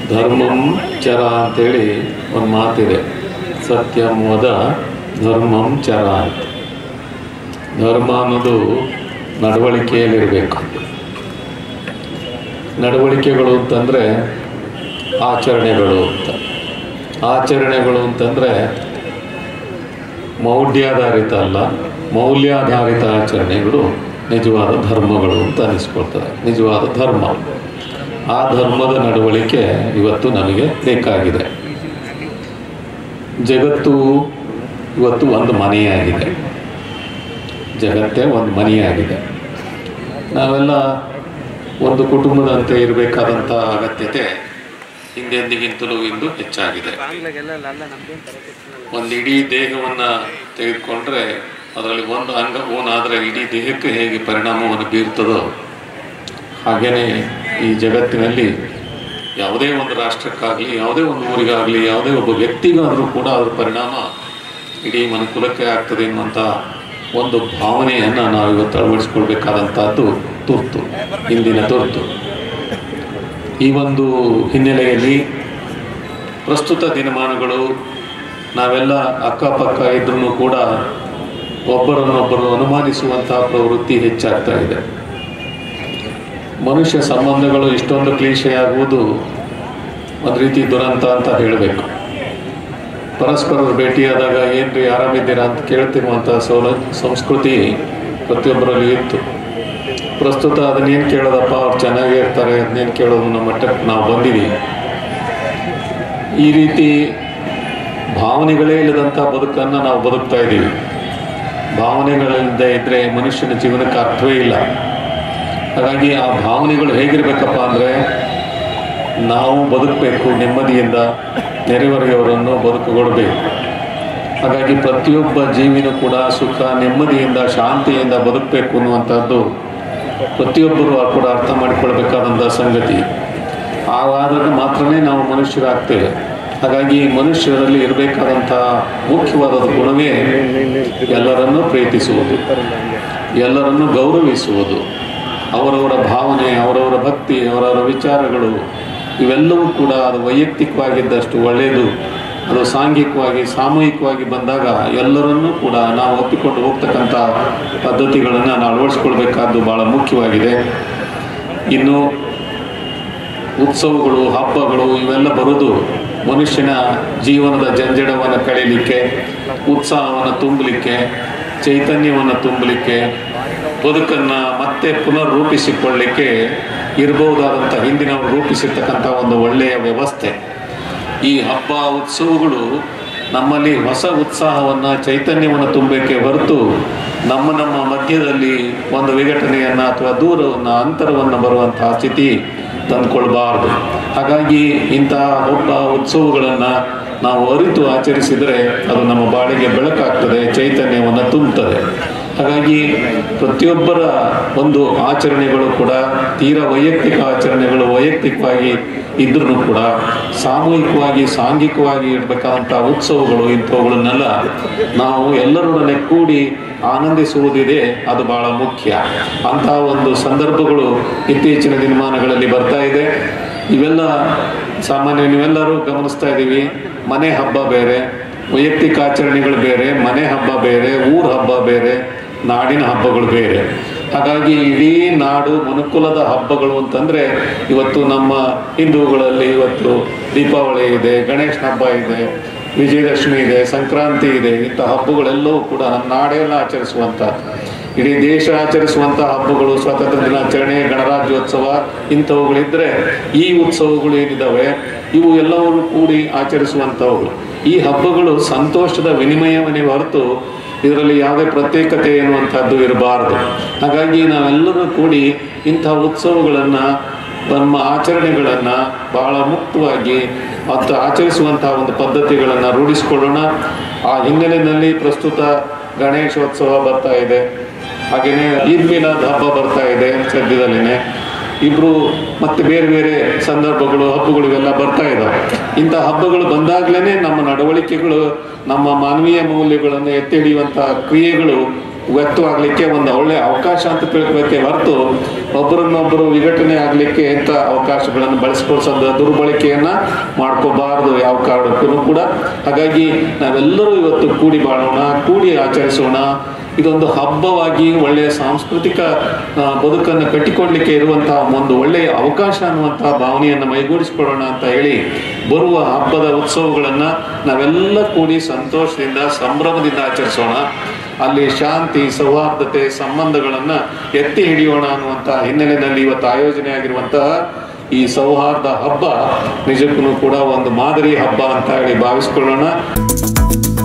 ಧರ್ಮಂ ಚರ ಅಂತೇಳಿ ಒಂದು ಮಾತಿದೆ ಸತ್ಯಂ ವದ ಧರ್ಮಂ ಚರ ಅಂತ ಧರ್ಮ ಅನ್ನೋದು ನಡವಳಿಕೆಯಲ್ಲಿರಬೇಕು ನಡವಳಿಕೆಗಳು ಅಂತಂದರೆ ಆಚರಣೆಗಳು ಅಂತ ಆಚರಣೆಗಳು ಅಂತಂದರೆ ಮೌಢ್ಯಾಧಾರಿತ ಅಲ್ಲ ಮೌಲ್ಯಾಧಾರಿತ ಆಚರಣೆಗಳು ನಿಜವಾದ ಧರ್ಮಗಳು ಅಂತ ಅನಿಸ್ಕೊಳ್ತದೆ ನಿಜವಾದ ಧರ್ಮ ಆ ಧರ್ಮದ ನಡವಳಿಕೆ ಇವತ್ತು ನಮಗೆ ಬೇಕಾಗಿದೆ ಜಗತ್ತು ಇವತ್ತು ಒಂದು ಮನೆಯಾಗಿದೆ ಜಗತ್ತೇ ಒಂದು ಮನೆಯಾಗಿದೆ ನಾವೆಲ್ಲ ಒಂದು ಕುಟುಂಬದಂತೆ ಇರಬೇಕಾದಂಥ ಅಗತ್ಯತೆ ಹಿಂದೆಂದಿಗಿಂತಲೂ ಇಂದು ಹೆಚ್ಚಾಗಿದೆ ಒಂದು ಇಡೀ ದೇಹವನ್ನು ತೆಗೆದುಕೊಂಡ್ರೆ ಅದರಲ್ಲಿ ಒಂದು ಅಂಗ ಓನಾದರೆ ಇಡೀ ದೇಹಕ್ಕೆ ಹೇಗೆ ಪರಿಣಾಮವನ್ನು ಬೀರ್ತದೋ ಹಾಗೆಯೇ ಈ ಜಗತ್ತಿನಲ್ಲಿ ಯಾವುದೇ ಒಂದು ರಾಷ್ಟ್ರಕ್ಕಾಗಲಿ ಯಾವುದೇ ಒಂದು ಊರಿಗಾಗಲಿ ಯಾವುದೇ ಒಬ್ಬ ವ್ಯಕ್ತಿಗಾದರೂ ಕೂಡ ಅದರ ಪರಿಣಾಮ ಇಡೀ ಮನುಕುಲಕ್ಕೆ ಆಗ್ತದೆ ಎನ್ನುವಂಥ ಒಂದು ಭಾವನೆಯನ್ನು ನಾವು ಇವತ್ತು ಅಳವಡಿಸ್ಕೊಳ್ಬೇಕಾದಂಥದ್ದು ತುರ್ತು ಇಂದಿನ ತುರ್ತು ಈ ಒಂದು ಹಿನ್ನೆಲೆಯಲ್ಲಿ ಪ್ರಸ್ತುತ ದಿನಮಾನಗಳು ನಾವೆಲ್ಲ ಅಕ್ಕಪಕ್ಕ ಇದ್ರೂ ಕೂಡ ಒಬ್ಬರನ್ನೊಬ್ಬರು ಅನುಮಾನಿಸುವಂತಹ ಪ್ರವೃತ್ತಿ ಹೆಚ್ಚಾಗ್ತಾ ಇದೆ ಮನುಷ್ಯ ಸಂಬಂಧಗಳು ಇಷ್ಟೊಂದು ಕ್ಲೀಶೆಯಾಗುವುದು ಒಂದು ರೀತಿ ದುರಂತ ಅಂತ ಹೇಳಬೇಕು ಪರಸ್ಪರರು ಭೇಟಿಯಾದಾಗ ಏನ್ರಿ ಆರಾಮಿದ್ದೀರಾ ಅಂತ ಕೇಳ್ತಿರುವಂಥ ಸೌಲ ಸಂಸ್ಕೃತಿ ಪ್ರತಿಯೊಬ್ಬರಲ್ಲಿ ಇತ್ತು ಪ್ರಸ್ತುತ ಅದನ್ನೇನು ಕೇಳೋದಪ್ಪ ಅವ್ರು ಚೆನ್ನಾಗೇ ಇರ್ತಾರೆ ಅದನ್ನೇನು ಕೇಳೋದು ನಮ್ಮ ಮಟ್ಟಕ್ಕೆ ನಾವು ಬಂದಿದ್ದೀವಿ ಈ ರೀತಿ ಭಾವನೆಗಳೇ ಇಲ್ಲದಂಥ ಬದುಕನ್ನು ನಾವು ಬದುಕ್ತಾ ಇದ್ದೀವಿ ಭಾವನೆಗಳಿಲ್ಲದೆ ಇದ್ದರೆ ಮನುಷ್ಯನ ಜೀವನಕ್ಕೆ ಅರ್ಥವೇ ಇಲ್ಲ ಹಾಗಾಗಿ ಆ ಭಾವನೆಗಳು ಹೇಗಿರ್ಬೇಕಪ್ಪ ಅಂದರೆ ನಾವು ಬದುಕಬೇಕು ನೆಮ್ಮದಿಯಿಂದ ನೆರೆಹೊರೆಯವರನ್ನು ಬದುಕುಗೊಡಬೇಕು ಹಾಗಾಗಿ ಪ್ರತಿಯೊಬ್ಬ ಜೀವಿನೂ ಕೂಡ ಸುಖ ನೆಮ್ಮದಿಯಿಂದ ಶಾಂತಿಯಿಂದ ಬದುಕಬೇಕು ಅನ್ನುವಂಥದ್ದು ಪ್ರತಿಯೊಬ್ಬರು ಕೂಡ ಅರ್ಥ ಮಾಡಿಕೊಳ್ಬೇಕಾದಂಥ ಸಂಗತಿ ಆವಾಗ ಮಾತ್ರನೇ ನಾವು ಮನುಷ್ಯರಾಗ್ತೇವೆ ಹಾಗಾಗಿ ಮನುಷ್ಯರಲ್ಲಿ ಇರಬೇಕಾದಂಥ ಮುಖ್ಯವಾದ ಗುಣವೇ ಎಲ್ಲರನ್ನೂ ಪ್ರೀತಿಸುವುದು ಎಲ್ಲರನ್ನೂ ಗೌರವಿಸುವುದು ಅವರವರ ಭಾವನೆ ಅವರವರ ಭಕ್ತಿ ಅವರವರ ವಿಚಾರಗಳು ಇವೆಲ್ಲವೂ ಕೂಡ ಅದು ವೈಯಕ್ತಿಕವಾಗಿದ್ದಷ್ಟು ಒಳ್ಳೆಯದು ಅದು ಸಾಂಘಿಕವಾಗಿ ಸಾಮೂಹಿಕವಾಗಿ ಬಂದಾಗ ಎಲ್ಲರನ್ನೂ ಕೂಡ ನಾವು ಒಪ್ಪಿಕೊಂಡು ಹೋಗ್ತಕ್ಕಂಥ ಪದ್ಧತಿಗಳನ್ನು ನಾವು ಅಳವಡಿಸ್ಕೊಳ್ಬೇಕಾದ್ದು ಭಾಳ ಮುಖ್ಯವಾಗಿದೆ ಇನ್ನು ಉತ್ಸವಗಳು ಹಬ್ಬಗಳು ಇವೆಲ್ಲ ಬರೋದು ಮನುಷ್ಯನ ಜೀವನದ ಜಂಜಡವನ್ನು ಕಳೀಲಿಕ್ಕೆ ಉತ್ಸಾಹವನ್ನು ತುಂಬಲಿಕ್ಕೆ ಚೈತನ್ಯವನ್ನು ತುಂಬಲಿಕ್ಕೆ ಬದುಕನ್ನು ಮತ್ತೆ ಪುನರ್ ರೂಪಿಸಿಕೊಳ್ಳಲಿಕ್ಕೆ ಇರಬಹುದಾದಂಥ ಹಿಂದಿನವರು ರೂಪಿಸಿರ್ತಕ್ಕಂಥ ಒಂದು ಒಳ್ಳೆಯ ವ್ಯವಸ್ಥೆ ಈ ಹಬ್ಬ ಉತ್ಸವಗಳು ನಮ್ಮಲ್ಲಿ ಹೊಸ ಉತ್ಸಾಹವನ್ನು ಚೈತನ್ಯವನ್ನು ತುಂಬಕ್ಕೆ ಹೊರತು ನಮ್ಮ ನಮ್ಮ ಮಧ್ಯದಲ್ಲಿ ಒಂದು ವಿಘಟನೆಯನ್ನು ಅಥವಾ ದೂರವನ್ನು ಅಂತರವನ್ನು ಬರುವಂತಹ ಸ್ಥಿತಿ ತಂದುಕೊಳ್ಬಾರ್ದು ಹಾಗಾಗಿ ಇಂತಹ ಹಬ್ಬ ಉತ್ಸವಗಳನ್ನು ನಾವು ಅರಿತು ಆಚರಿಸಿದರೆ ಅದು ನಮ್ಮ ಬಾಳಿಗೆ ಬೆಳಕಾಗ್ತದೆ ಚೈತನ್ಯವನ್ನು ತುಂಬುತ್ತದೆ ಹಾಗಾಗಿ ಪ್ರತಿಯೊಬ್ಬರ ಒಂದು ಆಚರಣೆಗಳು ಕೂಡ ತೀರಾ ವೈಯಕ್ತಿಕ ಆಚರಣೆಗಳು ವೈಯಕ್ತಿಕವಾಗಿ ಇದ್ರೂ ಕೂಡ ಸಾಮೂಹಿಕವಾಗಿ ಸಾಂಘಿಕವಾಗಿ ಇರಬೇಕಾದಂಥ ಉತ್ಸವಗಳು ಇಂಥವುಗಳನ್ನೆಲ್ಲ ನಾವು ಎಲ್ಲರೊಡನೆ ಕೂಡಿ ಆನಂದಿಸುವುದಿದೆ ಅದು ಬಹಳ ಮುಖ್ಯ ಅಂತಹ ಒಂದು ಸಂದರ್ಭಗಳು ಇತ್ತೀಚಿನ ದಿನಮಾನಗಳಲ್ಲಿ ಬರ್ತಾ ಇದೆ ಇವೆಲ್ಲ ಸಾಮಾನ್ಯ ನೀವೆಲ್ಲರೂ ಗಮನಿಸ್ತಾ ಇದ್ದೀವಿ ಮನೆ ಹಬ್ಬ ಬೇರೆ ವೈಯಕ್ತಿಕ ಆಚರಣೆಗಳು ಬೇರೆ ಮನೆ ಹಬ್ಬ ಬೇರೆ ಊರ ಹಬ್ಬ ಬೇರೆ ನಾಡಿನ ಹಬ್ಬಗಳು ಬೇರೆ ಹಾಗಾಗಿ ಇಡೀ ನಾಡು ಮನುಕುಲದ ಹಬ್ಬಗಳು ಅಂತಂದರೆ ಇವತ್ತು ನಮ್ಮ ಹಿಂದೂಗಳಲ್ಲಿ ಇವತ್ತು ದೀಪಾವಳಿ ಇದೆ ಗಣೇಶನ ಹಬ್ಬ ಇದೆ ವಿಜಯದಶಮಿ ಇದೆ ಸಂಕ್ರಾಂತಿ ಇದೆ ಇಂಥ ಹಬ್ಬಗಳೆಲ್ಲವೂ ಕೂಡ ನಮ್ಮ ನಾಡೆಲ್ಲ ಆಚರಿಸುವಂಥ ಇಡೀ ದೇಶ ಆಚರಿಸುವಂಥ ಹಬ್ಬಗಳು ಸ್ವಾತಂತ್ರ್ಯ ದಿನಾಚರಣೆ ಗಣರಾಜ್ಯೋತ್ಸವ ಇಂಥವುಗಳಿದ್ದರೆ ಈ ಉತ್ಸವಗಳು ಏನಿದ್ದಾವೆ ಇವು ಎಲ್ಲವರು ಕೂಡಿ ಆಚರಿಸುವಂಥವುಗಳು ಈ ಹಬ್ಬಗಳು ಸಂತೋಷದ ವಿನಿಮಯವನ್ನೇ ಹೊರತು ಇದರಲ್ಲಿ ಯಾವುದೇ ಪ್ರತ್ಯೇಕತೆ ಎನ್ನುವಂಥದ್ದು ಇರಬಾರದು ಹಾಗಾಗಿ ನಾವೆಲ್ಲರೂ ಕೂಡಿ ಇಂಥ ಉತ್ಸವಗಳನ್ನು ನಮ್ಮ ಆಚರಣೆಗಳನ್ನು ಬಹಳ ಮುಕ್ತವಾಗಿ ಮತ್ತು ಆಚರಿಸುವಂತಹ ಒಂದು ಪದ್ಧತಿಗಳನ್ನು ರೂಢಿಸಿಕೊಳ್ಳೋಣ ಆ ಹಿನ್ನೆಲೆಯಲ್ಲಿ ಪ್ರಸ್ತುತ ಗಣೇಶೋತ್ಸವ ಬರ್ತಾ ಇದೆ ಹಾಗೆಯೇ ಈದ್ ಮಿಲಾದ್ ಹಬ್ಬ ಬರ್ತಾ ಇದೆ ಸದ್ಯದಲ್ಲಿನೇ ಇಬ್ರು ಮತ್ತೆ ಬೇರೆ ಬೇರೆ ಸಂದರ್ಭಗಳು ಹಬ್ಬಗಳು ಇವೆಲ್ಲ ಬರ್ತಾ ಇದ್ದಾವೆ ಇಂಥ ಹಬ್ಬಗಳು ಬಂದಾಗ್ಲೇ ನಮ್ಮ ನಡವಳಿಕೆಗಳು ನಮ್ಮ ಮಾನವೀಯ ಮೌಲ್ಯಗಳನ್ನು ಎತ್ತಿ ಹಿಡಿಯುವಂಥ ಕ್ರಿಯೆಗಳು ವ್ಯಕ್ತವಾಗಲಿಕ್ಕೆ ಒಂದು ಒಳ್ಳೆ ಅವಕಾಶ ಅಂತ ತಿಳ್ಕೊಬೇಕೆ ಹೊರತು ಒಬ್ಬರನ್ನೊಬ್ಬರು ವಿಘಟನೆ ಆಗಲಿಕ್ಕೆ ಇಂಥ ಅವಕಾಶಗಳನ್ನು ಬಳಸ್ಕೊಳ್ಸೋದು ದುರ್ಬಳಕೆಯನ್ನ ಮಾಡ್ಕೋಬಾರದು ಯಾವ ಕಾರಣಕ್ಕೂ ಕೂಡ ಹಾಗಾಗಿ ನಾವೆಲ್ಲರೂ ಇವತ್ತು ಕೂಡಿ ಬಾಳೋಣ ಕೂಡಿ ಆಚರಿಸೋಣ ಇದೊಂದು ಹಬ್ಬವಾಗಿ ಒಳ್ಳೆಯ ಸಾಂಸ್ಕೃತಿಕ ಆ, ಬದುಕನ್ನು ಕಟ್ಟಿಕೊಳ್ಳಲಿಕ್ಕೆ ಇರುವಂತಹ ಒಂದು ಒಳ್ಳೆಯ ಅವಕಾಶ ಅನ್ನುವಂತಹ ಭಾವನೆಯನ್ನು ಮೈಗೂಡಿಸಿಕೊಳ್ಳೋಣ ಅಂತ ಹೇಳಿ ಬರುವ ಹಬ್ಬದ ಉತ್ಸವಗಳನ್ನ ನಾವೆಲ್ಲ ಕೂಡಿ ಸಂತೋಷದಿಂದ ಸಂಭ್ರಮದಿಂದ ಆಚರಿಸೋಣ ಅಲ್ಲಿ ಶಾಂತಿ ಸೌಹಾರ್ದತೆ ಸಂಬಂಧಗಳನ್ನ ಎತ್ತಿ ಹಿಡಿಯೋಣ ಅನ್ನುವಂತಹ ಹಿನ್ನೆಲೆಯಲ್ಲಿ ಇವತ್ತು ಆಯೋಜನೆ ಆಗಿರುವಂತಹ ಈ ಸೌಹಾರ್ದ ಹಬ್ಬ ನಿಜಕ್ಕೂ ಕೂಡ ಒಂದು ಮಾದರಿ ಹಬ್ಬ ಅಂತ ಹೇಳಿ ಭಾವಿಸ್ಕೊಳ್ಳೋಣ